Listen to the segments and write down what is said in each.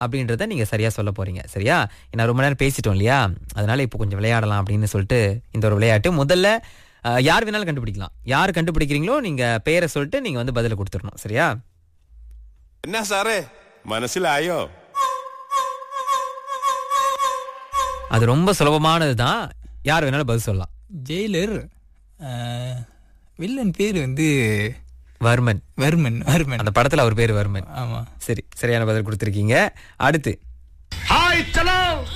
அப்படின்றத நீங்க சரியா சொல்ல போறீங்க சரியா நான் ரொம்ப நேரம் பேசிட்டோம் இல்லையா அதனால இப்போ கொஞ்சம் விளையாடலாம் அப்படின்னு சொல்லிட்டு இந்த ஒரு விளையாட்டு முதல்ல அஹ், யார் வேணாலும் கண்டுபிடிக்கலாம் யார் கண்டுபிடிக்கிறீங்களோ நீங்க பெயரை சொல்லிட்டு நீங்க வந்து பதில கொடுத்துடணும் சரியா എന്നാ സാറേ മനസ്സിലായോ அது ரொம்ப சுலபமானது தான் யார் வேணாலும் பதில் சொல்லலாம் ஜெயிலர் ஆஹ், வில்லன் பேர் வந்து வர்மன் வர்மன் வர்மன் அந்த படத்துல அவர் பேர் வர்மன் ஆமா சரி சரியான பதில் கொடுத்துருக்கீங்க அடுத்து ஹாய் சலோ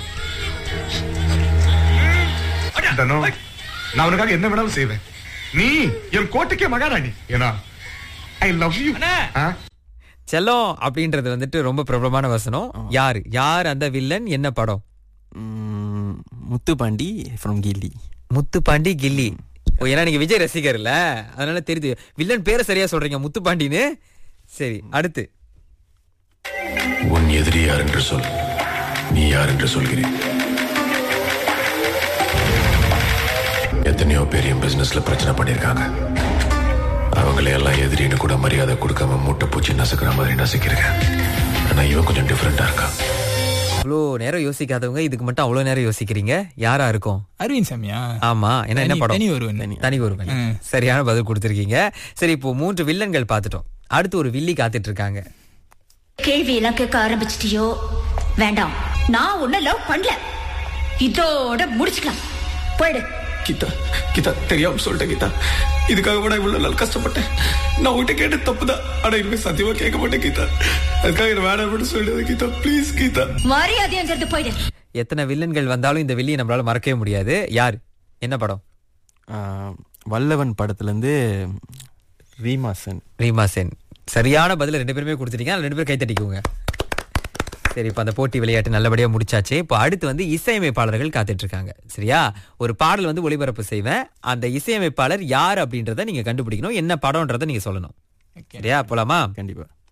தனோ நான் உனக்காக என்ன வேணாலும் செய்வேன் நீ என் கோட்டைக்கே மகாராணி ஏன்னா ஐ லவ் யூ செல்லம் அப்படின்றது வந்துட்டு ரொம்ப பிரபலமான வசனம் யாரு யார் அந்த வில்லன் என்ன படம் ம், முத்துப்பாண்டி ஃப்ரம் கில்லி முத்துப்பாண்டி கில்லி ஓ, ஏன்னா நீங்க விஜய் ரசிகர் இல்ல அதனால தெரியுது வில்லன் பேரை சரியா சொல்றீங்க முத்துப்பாண்டின்னு சரி அடுத்து உன் எதிரி யார் என்று சொல் நீ யார் என்று சொல்கிறேன் எத்தனையோ பேர் என் பிசினஸ்ல பிரச்சனை பண்ணிருக்காங்க அவங்களை எல்லாம் எதிரின்னு கூட மரியாதை கொடுக்காம மூட்டை பூச்சி நசுக்கிற மாதிரி நசுக்கிருக்கேன் ஆனா இவன் கொஞ்சம் டிஃப்ரெண்டா இருக்கான் அவ்வளோ நேரம் யோசிக்காதவங்க இதுக்கு மட்டும் அவ்வளோ நேரம் யோசிக்கிறீங்க யாரா இருக்கும் அரவிந்த் சாமியா ஆமா என்ன என்ன தனி- படம் தனி ஒருவன். தனி ஒருவன் ம். சரியான பதில் கொடுத்துருக்கீங்க சரி இப்போ மூன்று வில்லன்கள் பார்த்துட்டோம் அடுத்து ஒரு வில்லி காத்துட்டு இருக்காங்க கேள்வி எல்லாம் கேட்க ஆரம்பிச்சிட்டியோ வேண்டாம் நான் உன்ன லவ் பண்ணல இதோட முடிச்சுக்கலாம் போயிடு கீதா கீதா தெரியாம சொல்லிட்டேன் கீதா இதுக்காக கூட இவ்வளவு நாள் கஷ்டப்பட்டேன் நான் உங்ககிட்ட கேட்ட தப்புதான் ஆனா இனிமே சத்தியமா கேட்க மாட்டேன் கீதா அதுக்காக என்ன வேணாம் சொல்லிடுது கீதா ப்ளீஸ் கீதா மரியாதைங்கிறது போயிடு எத்தனை வில்லன்கள் வந்தாலும் இந்த வில்லியை நம்மளால மறக்கவே முடியாது யார் என்ன படம் ஆ, வல்லவன் படத்துல இருந்து ரீமாசன் ரீமா சென் சரியான பதில ரெண்டு பேருமே கொடுத்துட்டீங்க அதுல ரெண்டு பேரும் கை தட்டிக்குங்க சரி இப்போ அந்த போட்டி விளையாட்டு நல்லபடியா முடிச்சாச்சு இப்போ அடுத்து வந்து இசையமைப்பாளர்கள் காத்துட்டு இருக்காங்க சரியா ஒரு பாடல் வந்து ஒளிபரப்பு செய்வேன் அந்த இசையமைப்பாளர் யார் அப்படின்றத நீங்க கண்டுபிடிக்கணும் என்ன படம்ன்றத நீங்க சொல்லணும் சரியா போலாமா கண்டிப்பா